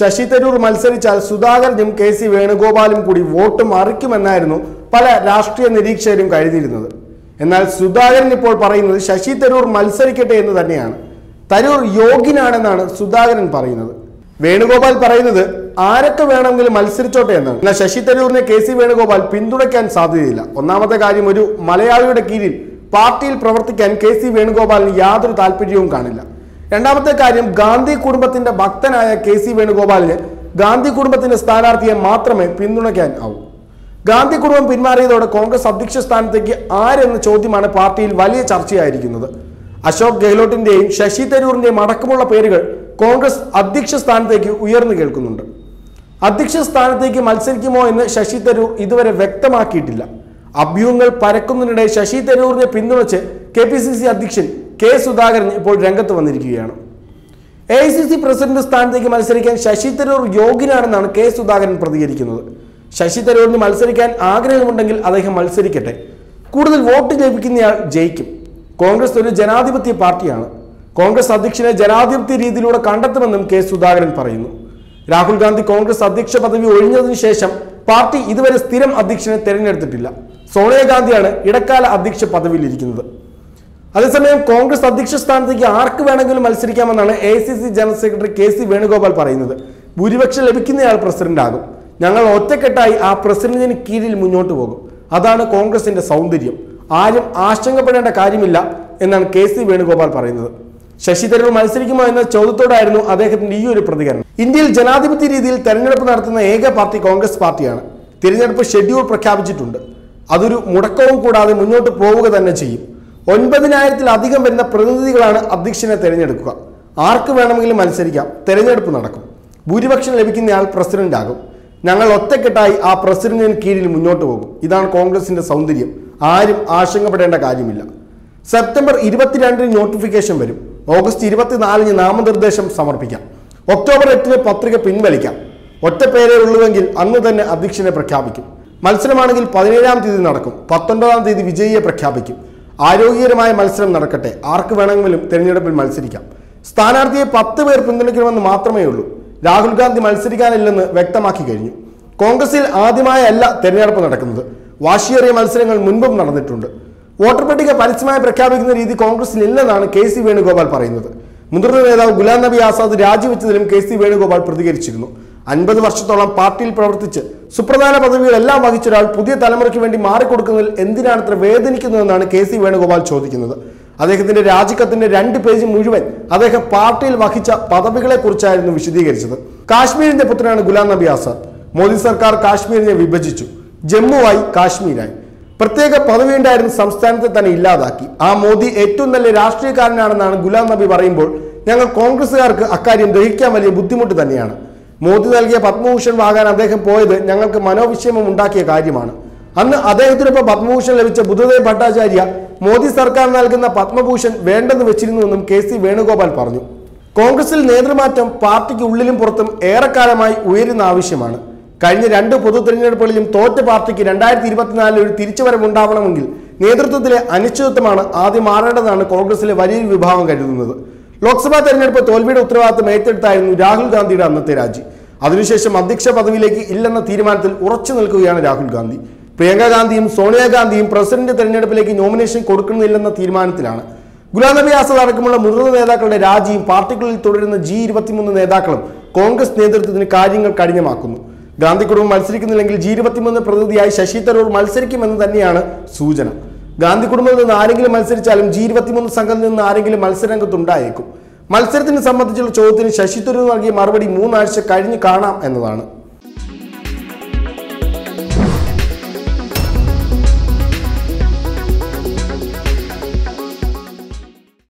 ശശി തരൂർ മത്സരിച്ചാൽ സുധാകരനും K C വേണുഗോപാലും കൂടി vote മറിക്കുമെന്നായിരുന്നു പല രാഷ്ട്രീയ നിരീക്ഷകരും കരുതിയിരുന്നത് എന്നാൽ സുധാകരൻ ഇപ്പോൾ പറയുന്നത് ശശി തരൂർ മത്സരിക്കട്ടെ എന്ന് തന്നെയാണ് തരൂർ യോഗ്യനാണെന്നാണ് സുധാകരൻ പറയുന്നത് വേണുഗോപാൽ പറയുന്നത് ആരൊക്കെ വേണമെങ്കിലും മത്സരിച്ചോട്ടെ എന്നാണ് എന്നാൽ ശശി തരൂരിനെ കെ സി വേണുഗോപാൽ പിന്തുണയ്ക്കാൻ സാധ്യതയില്ല ഒന്നാമത്തെ കാര്യം ഒരു മലയാളിയുടെ കീഴിൽ പാർട്ടിയിൽ പ്രവർത്തിക്കാൻ കെ സി വേണുഗോപാലിന് യാതൊരു താല്പര്യവും കാണില്ല രണ്ടാമത്തെ കാര്യം ഗാന്ധി കുടുംബത്തിന്റെ ഭക്തനായ കെ സി വേണുഗോപാലിന് ഗാന്ധി കുടുംബത്തിന്റെ സ്ഥാനാർത്ഥിയെ മാത്രമേ പിന്തുണയ്ക്കാൻ ആവൂ ഗാന്ധി കുടുംബം പിന്മാറിയതോടെ കോൺഗ്രസ് അധ്യക്ഷ സ്ഥാനത്തേക്ക് ആരെന്ന ചോദ്യമാണ് പാർട്ടിയിൽ വലിയ ചർച്ചയായിരിക്കുന്നത് അശോക് ഗെഹ്ലോട്ടിന്റെയും ശശി തരൂറിന്റെയും അടക്കമുള്ള പേരുകൾ കോൺഗ്രസ് അധ്യക്ഷ സ്ഥാനത്തേക്ക് ഉയർന്നു കേൾക്കുന്നുണ്ട് അധ്യക്ഷ സ്ഥാനത്തേക്ക് മത്സരിക്കുമോ എന്ന് ശശി തരൂർ ഇതുവരെ വ്യക്തമാക്കിയിട്ടില്ല അഭ്യൂഹങ്ങൾ പരക്കുന്നതിനിടെ ശശി തരൂരിനെ പിന്തുണച്ച് കെ പി സി സി അധ്യക്ഷൻ കെ സുധാകരൻ ഇപ്പോൾ രംഗത്ത് വന്നിരിക്കുകയാണ് A I C C president സ്ഥാനത്തേക്ക് മത്സരിക്കാൻ ശശി തരൂർ യോഗ്യനാണെന്നാണ് കെ സുധാകരൻ പ്രതികരിക്കുന്നത് ശശി തരൂരിന് മത്സരിക്കാൻ ആഗ്രഹമുണ്ടെങ്കിൽ അദ്ദേഹം മത്സരിക്കട്ടെ കൂടുതൽ വോട്ട് ലഭിക്കുന്നയാൾ ജയിക്കും കോൺഗ്രസ് ഒരു ജനാധിപത്യ പാർട്ടിയാണ് കോൺഗ്രസ് അധ്യക്ഷനെ ജനാധിപത്യ രീതിയിലൂടെ കണ്ടെത്തുമെന്നും കെ സുധാകരൻ പറയുന്നു രാഹുൽ ഗാന്ധി കോൺഗ്രസ് അധ്യക്ഷ പദവി ഒഴിഞ്ഞതിനു ശേഷം പാർട്ടി ഇതുവരെ സ്ഥിരം അധ്യക്ഷനെ തെരഞ്ഞെടുത്തിട്ടില്ല സോണിയാഗാന്ധിയാണ് ഇടക്കാല അധ്യക്ഷ പദവിയിലിരിക്കുന്നത് അതേസമയം കോൺഗ്രസ് അധ്യക്ഷ സ്ഥാനത്തേക്ക് ആർക്ക് വേണമെങ്കിലും മത്സരിക്കാമെന്നാണ് A C C general secretary K C Venugopal പറയുന്നത് ഭൂരിപക്ഷം ലഭിക്കുന്നയാൾ പ്രസിഡന്റ് ആകും ഞങ്ങൾ ഒറ്റക്കെട്ടായി ആ പ്രസിഡന്റിന് കീഴിൽ മുന്നോട്ട് പോകും അതാണ് കോൺഗ്രസിന്റെ സൗന്ദര്യം ആരും ആശങ്കപ്പെടേണ്ട കാര്യമില്ല എന്നാണ് കെ സി വേണുഗോപാൽ പറയുന്നത് ശശി തരൂർ മത്സരിക്കുമോ എന്ന ചോദ്യത്തോടായിരുന്നു അദ്ദേഹത്തിന്റെ ഈ ഒരു പ്രതികരണം ഇന്ത്യയിൽ ജനാധിപത്യ രീതിയിൽ തെരഞ്ഞെടുപ്പ് നടത്തുന്ന ഏക പാർട്ടി കോൺഗ്രസ് പാർട്ടിയാണ് തിരഞ്ഞെടുപ്പ് ഷെഡ്യൂൾ പ്രഖ്യാപിച്ചിട്ടുണ്ട് അതൊരു മുടക്കവും കൂടാതെ മുന്നോട്ട് പോവുക തന്നെ ചെയ്യും ഒൻപതിനായിരത്തിലധികം വരുന്ന പ്രതിനിധികളാണ് അധ്യക്ഷനെ തിരഞ്ഞെടുക്കുക ആർക്ക് വേണമെങ്കിലും മത്സരിക്കാം തെരഞ്ഞെടുപ്പ് നടക്കും ഭൂരിപക്ഷം ലഭിക്കുന്നയാൾ പ്രസിഡന്റ് ആകും ഞങ്ങൾ ഒറ്റക്കെട്ടായി ആ പ്രസിഡന്റിന് കീഴിൽ മുന്നോട്ട് പോകും ഇതാണ് കോൺഗ്രസിന്റെ സൗന്ദര്യം ആരും ആശങ്കപ്പെടേണ്ട കാര്യമില്ല സെപ്റ്റംബർ ഇരുപത്തിരണ്ടിന് നോട്ടിഫിക്കേഷൻ വരും ഓഗസ്റ്റ് ഇരുപത്തിനാലിന് നാമനിർദ്ദേശം സമർപ്പിക്കാം ഒക്ടോബർ എട്ടിന് പത്രിക പിൻവലിക്കാം ഒറ്റ പേരേ ഉള്ളുവെങ്കിൽ അന്ന് തന്നെ അധ്യക്ഷനെ പ്രഖ്യാപിക്കും മത്സരമാണെങ്കിൽ പതിനേഴാം തീയതി നടക്കും പത്തൊൻപതാം തീയതി വിജയിയെ പ്രഖ്യാപിക്കും ആരോഗ്യകരമായ മത്സരം നടക്കട്ടെ ആർക്ക് വേണമെങ്കിലും തെരഞ്ഞെടുപ്പിൽ മത്സരിക്കാം സ്ഥാനാർത്ഥിയെ പത്ത് പേർ പിന്തുണയ്ക്കണമെന്ന് മാത്രമേ ഉള്ളൂ രാഹുൽ ഗാന്ധി മത്സരിക്കാനില്ലെന്ന് വ്യക്തമാക്കി കഴിഞ്ഞു കോൺഗ്രസിൽ ആദ്യമായല്ല തെരഞ്ഞെടുപ്പ് നടക്കുന്നത് വാശിയേറിയ മത്സരങ്ങൾ മുൻപും നടന്നിട്ടുണ്ട് വോട്ടർ പട്ടിക പരസ്യമായി പ്രഖ്യാപിക്കുന്ന രീതി കോൺഗ്രസിൽ ഇല്ലെന്നാണ് കെ സി വേണുഗോപാൽ പറയുന്നത് മുതിർന്ന നേതാവ് ഗുലാം നബി ആസാദ് രാജിവെച്ചതിലും കെ സി വേണുഗോപാൽ പ്രതികരിച്ചിരുന്നു അൻപത് വർഷത്തോളം പാർട്ടിയിൽ പ്രവർത്തിച്ച് സുപ്രധാന പദവികളെല്ലാം വഹിച്ച ഒരാൾ പുതിയ തലമുറയ്ക്ക് വേണ്ടി മാറിക്കൊടുക്കുന്നതിൽ എന്തിനാണ് ഇത്ര വേദനിക്കുന്നതെന്നാണ് കെ സി വേണുഗോപാൽ ചോദിക്കുന്നത് അദ്ദേഹത്തിന്റെ രാജിക്കത്തിന്റെ രണ്ട് പേജ് മുഴുവൻ അദ്ദേഹം പാർട്ടിയിൽ വഹിച്ച പദവികളെ കുറിച്ചായിരുന്നു വിശദീകരിച്ചത് കാശ്മീരിന്റെ പുത്രനാണ് ഗുലാം നബി ആസാദ് മോദി സർക്കാർ കാശ്മീരിനെ വിഭജിച്ചു ജമ്മുവായി കാശ്മീരായി പ്രത്യേക പദവി ഉണ്ടായിരുന്ന സംസ്ഥാനത്തെ തന്നെ ഇല്ലാതാക്കി ആ മോദി ഏറ്റവും നല്ല രാഷ്ട്രീയക്കാരനാണെന്നാണ് ഗുലാം നബി പറയുമ്പോൾ ഞങ്ങൾ കോൺഗ്രസ്സുകാർക്ക് അക്കാര്യം ദഹിക്കാൻ വലിയ ബുദ്ധിമുട്ട് തന്നെയാണ് മോദി നൽകിയ പത്മഭൂഷൺ വാങ്ങാൻ അദ്ദേഹം പോയത് ഞങ്ങൾക്ക് മനോവിഷമം ഉണ്ടാക്കിയ കാര്യമാണ് അന്ന് അദ്ദേഹത്തിനൊപ്പം പത്മഭൂഷൺ ലഭിച്ച ബുദ്ധദേവ് ഭട്ടാചാര്യ മോദി സർക്കാർ നൽകുന്ന പത്മഭൂഷൺ വേണ്ടെന്ന് വെച്ചിരുന്നുവെന്നും കെ സി വേണുഗോപാൽ പറഞ്ഞു കോൺഗ്രസിൽ നേതൃമാറ്റം പാർട്ടിക്ക് ഉള്ളിലും പുറത്തും ഏറെക്കാലമായി ഉയരുന്ന ആവശ്യമാണ് കഴിഞ്ഞ രണ്ട് പൊതു തെരഞ്ഞെടുപ്പുകളിലും തോറ്റ പാർട്ടിക്ക് രണ്ടായിരത്തി ഇരുപത്തിനാലിൽ ഒരു തിരിച്ചുവരവുണ്ടാവണമെങ്കിൽ നേതൃത്വത്തിലെ അനിശ്ചിതത്വമാണ് ആദ്യം മാറേണ്ടതാണ് കോൺഗ്രസിലെ വലിയൊരു വിഭാഗം കരുതുന്നത് ലോക്സഭാ തെരഞ്ഞെടുപ്പ് തോൽവിയുടെ ഉത്തരവാദിത്തം ഏറ്റെടുത്തായിരുന്നു രാഹുൽ ഗാന്ധിയുടെ അന്നത്തെ രാജി അതിനുശേഷം അധ്യക്ഷ പദവിയിലേക്ക് ഇല്ലെന്ന തീരുമാനത്തിൽ ഉറച്ചു നിൽക്കുകയാണ് രാഹുൽ ഗാന്ധി പ്രിയങ്ക ഗാന്ധിയും സോണിയാഗാന്ധിയും പ്രസിഡന്റ് തെരഞ്ഞെടുപ്പിലേക്ക് നോമിനേഷൻ കൊടുക്കുന്നില്ലെന്ന തീരുമാനത്തിലാണ് ഗുലാം നബി ആസാദ് അടക്കമുള്ള മുതിർന്ന നേതാക്കളുടെ രാജിയും പാർട്ടിക്കുള്ളിൽ തുടരുന്ന ജി ഇരുപത്തിമൂന്ന് നേതാക്കളും കോൺഗ്രസ് നേതൃത്വത്തിന് കാര്യങ്ങൾ കഠിനമാക്കുന്നു ഗാന്ധി കുടുംബം മത്സരിക്കുന്നില്ലെങ്കിൽ ജി ഇരുപത്തിമൂന്ന് പ്രതിനിധിയായി ശശി തരൂർ മത്സരിക്കുമെന്ന് തന്നെയാണ് സൂചന ഗാന്ധി കുടുംബത്തിൽ നിന്ന് ആരെങ്കിലും മത്സരിച്ചാലും ജി ഇരുപത്തിമൂന്ന് സംഘത്തിൽ നിന്ന് ആരെങ്കിലും മത്സരരംഗത്തുണ്ടായേക്കും മത്സരത്തിന് സംബന്ധിച്ചുള്ള ചോദ്യത്തിന് ശശി തരൂർ നൽകിയ മറുപടി മൂന്നാഴ്ച കഴിഞ്ഞ് കാണാം എന്നതാണ്